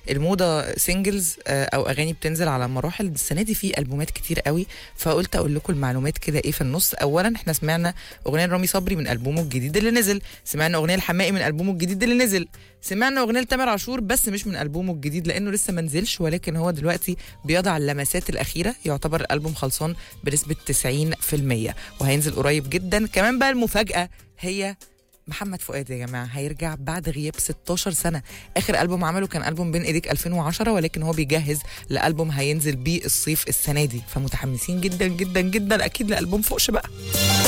الموضه سingles آه، او اغاني بتنزل على مراحل السنه دي في البومات كتير قوي فقلت اقول لكم المعلومات كده ايه في النص اولا احنا سمعنا اغنيه رامي صبري من البومه الجديد اللي نزل سمعنا اغنيه الحماقي من البومه الجديد اللي نزل سمعنا اغنيه لتامر عاشور بس مش من البومه الجديد لانه لسه ما نزلش ولكن هو دلوقتي بيضع اللمسات الاخيره يعتبر الالبوم خلصان بنسبه 90% وهينزل قريب جدا كمان بقى المفاجاه هي محمد فؤاد يا جماعه هيرجع بعد غياب 16 سنه اخر البوم عمله كان البوم بين ايديك 2010 ولكن هو بيجهز لالبوم هينزل بيه الصيف السنه دي فمتحمسين جدا جدا جدا اكيد لالبوم فوقش بقى